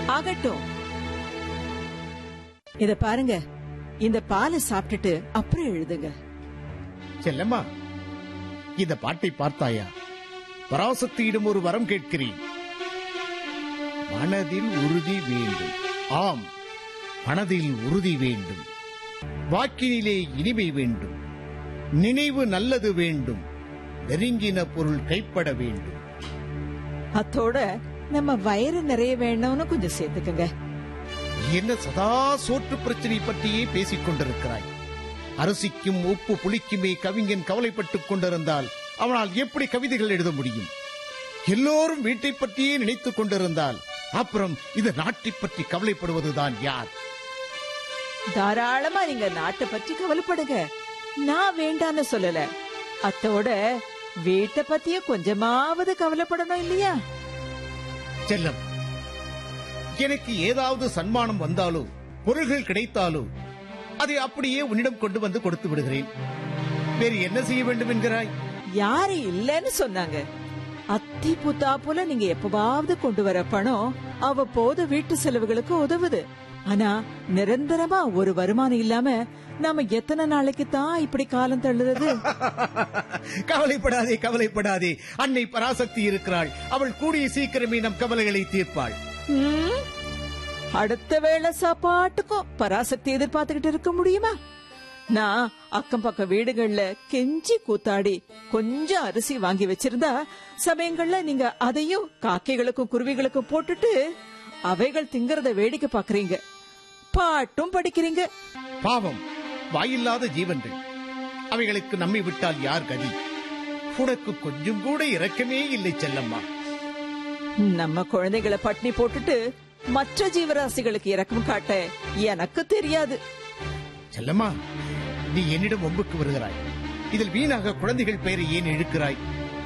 ஆகட்டும் இத பாருங்க இந்த பாலை சாப்பிட்டுட்டு அப்புறம் எழுதுங்க செல்லம்மா இந்த பாட்டை பார்த்தாயா பராசக்தியிடம் ஒரு வரம் கேட்கிறேன் மனதில் உறுதி வேண்டும் ஆம் மனதில் உறுதி வேண்டும் வாக்கினிலே இனிமை வேண்டும் நினைவு நல்லது வேண்டும் நெருங்கின பொருள் கைப்பட வேண்டும் அத்தோட நம்ம வயிறு நிறைய வேணும்னு கொஞ்சம் சேர்த்துக்கங்க என்ன சதா சோற்று பிரச்சனை பற்றியே பேசிக் கொண்டிருக்கிறாய் அரிசிக்கும் உப்பு புளிக்குமே கவிஞன் கவலைப்பட்டுக் கொண்டிருந்தால் அவனால் எப்படி கவிதைகள் எழுத முடியும் எல்லோரும் வீட்டை பற்றியே நினைத்துக் கொண்டிருந்தால் அப்புறம் இந்த நாட்டை பற்றி கவலைப்படுவதுதான் யார் தாராளமா நீங்க நாட்டை பற்றி கவலைப்படுங்க நான் வேண்டான்னு சொல்லல அத்தோட வீட்டை பத்திய கொஞ்சமாவது கவலைப்படணும் இல்லையா செல்லம் எனக்கு ஏதாவது சன்மானம் வந்தாலோ பொருள்கள் கிடைத்தாலோ அதை அப்படியே உன்னிடம் கொண்டு வந்து கொடுத்து விடுகிறேன் வேறு என்ன செய்ய வேண்டும் என்கிறாய் யாரு இல்லன்னு சொன்னாங்க அத்தி புத்தா போல நீங்க எப்பவாவது கொண்டு வர பணம் அவ்வப்போது வீட்டு செலவுகளுக்கு உதவுது ஆனா நிரந்தரமா ஒரு வருமானம் இல்லாம நாம எத்தனை நாளைக்கு தான் இப்படி காலம் தள்ளுறது கவலைப்படாதே கவலைப்படாதே அன்னை பராசக்தி இருக்கிறாள் அவள் கூடிய சீக்கிரமே நம் கவலைகளை தீர்ப்பாள் ம்? அடுத்த வேளை சாப்பாட்டுக்கும் பராசக்தி எதிர்பார்த்துக்கிட்டு இருக்க முடியுமா நான் அக்கம் பக்கம் வீடுகள்ல கெஞ்சி கூத்தாடி கொஞ்சம் அரிசி வாங்கி வச்சிருந்தா சமயங்கள்ல நீங்க அதையும் காக்கைகளுக்கும் குருவிகளுக்கும் போட்டுட்டு அவைகள் திங்கறத வேடிக்கை பாக்குறீங்க பாட்டும் படிக்கிறீங்க பாவம் வாயில்லாத ஜீவன்கள் அவைகளுக்கு நம்மை விட்டால் யார் கதி உனக்கு கொஞ்சம் கூட இரக்கமே இல்லை செல்லம்மா நம்ம குழந்தைகளை பட்னி போட்டுட்டு மற்ற ஜீவராசிகளுக்கு இறக்கம் காட்ட எனக்கு தெரியாது செல்லம்மா நீ என்னிடம் ஒம்புக்கு வருகிறாய் இதில் வீணாக குழந்தைகள் பெயரை ஏன் இழுக்கிறாய்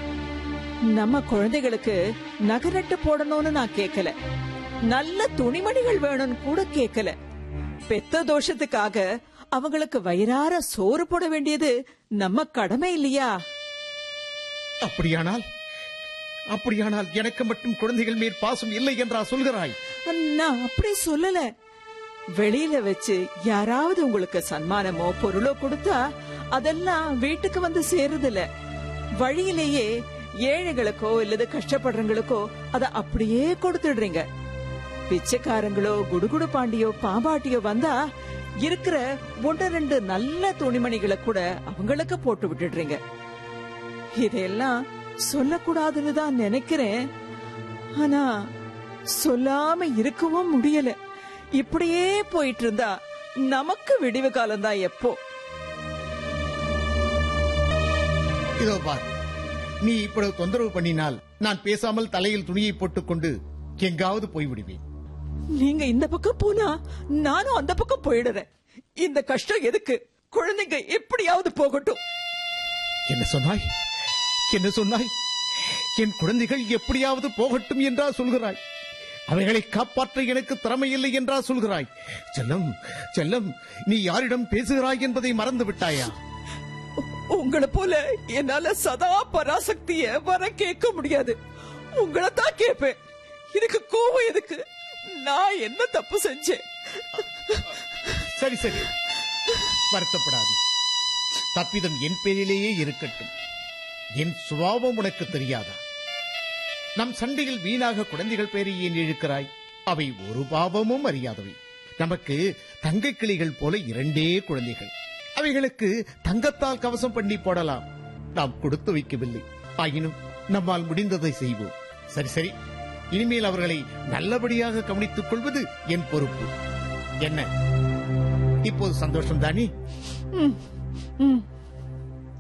நம்ம குழந்தைகளுக்கு நகரட்டு போடணும்னு நான் கேக்கல நல்ல துணிமணிகள் வேணும்னு கூட கேக்கல பெத்த தோஷத்துக்காக அவங்களுக்கு வயிறார சோறு போட வேண்டியது நம்ம கடமை இல்லையா அப்படியானால் அப்படியானால் எனக்கு மட்டும் குழந்தைகள் மேல் பாசம் இல்லை என்றா சொல்கிறாய் நான் அப்படி சொல்லல வெளியில வச்சு யாராவது உங்களுக்கு சன்மானமோ பொருளோ கொடுத்தா அதெல்லாம் வீட்டுக்கு வந்து சேருதில்ல வழியிலேயே ஏழைகளுக்கோ இல்லது கஷ்டப்படுறவங்களுக்கோ அத அப்படியே கொடுத்துடுறீங்க பிச்சைக்காரங்களோ குடுகுடு பாண்டியோ பாம்பாட்டியோ வந்தா இருக்கிற ஒன்று ரெண்டு நல்ல துணிமணிகளை கூட அவங்களுக்கு போட்டு விட்டுடுறீங்க இதெல்லாம் சொல்லக்கூடாதுன்னு தான் நினைக்கிறேன் ஆனா சொல்லாம இருக்கவும் முடியல இப்படியே போயிட்டு இருந்தா நமக்கு விடிவு காலம் தான் எப்போ இதோ பார் நீ இப்பொழுது தொந்தரவு பண்ணினால் நான் பேசாமல் தலையில் துணியை போட்டுக்கொண்டு எங்காவது போய்விடுவேன் நீங்க இந்த பக்கம் போனா நானும் அந்த பக்கம் போயிடுறேன் இந்த கஷ்டம் எதுக்கு குழந்தைங்க எப்படியாவது போகட்டும் என்ன சொன்னாய் என்ன சொன்னாய் என் குழந்தைகள் எப்படியாவது போகட்டும் என்றா சொல்கிறாய் அவைகளை காப்பாற்ற எனக்கு திறமை இல்லை என்றா சொல்கிறாய் செல்லம் செல்லம் நீ யாரிடம் பேசுகிறாய் என்பதை மறந்து விட்டாயா உ- உங்களை போல என்னால சதா பராசக்திய வர கேட்க முடியாது உங்களை தான் கேட்பேன் இதுக்கு கோவம் எதுக்கு நான் என்ன தப்பு செஞ்சேன் சரி சரி வருத்தப்படாது தப்பிதம் என் பேரிலேயே இருக்கட்டும் என் சுபாவம் உனக்கு தெரியாதா நம் சண்டையில் வீணாக குழந்தைகள் பேரை ஏன் இழுக்கிறாய் அவை ஒரு பாவமும் அறியாதவை நமக்கு தங்கக் கிளிகள் போல இரண்டே குழந்தைகள் அவைகளுக்கு தங்கத்தால் கவசம் பண்ணி போடலாம் நாம் கொடுத்து வைக்கவில்லை ஆயினும் நம்மால் முடிந்ததை செய்வோம் சரி சரி இனிமேல் அவர்களை நல்லபடியாக கவனித்துக் கொள்வது என் பொறுப்பு என்ன இப்போது சந்தோஷம் தானே ம், ம்.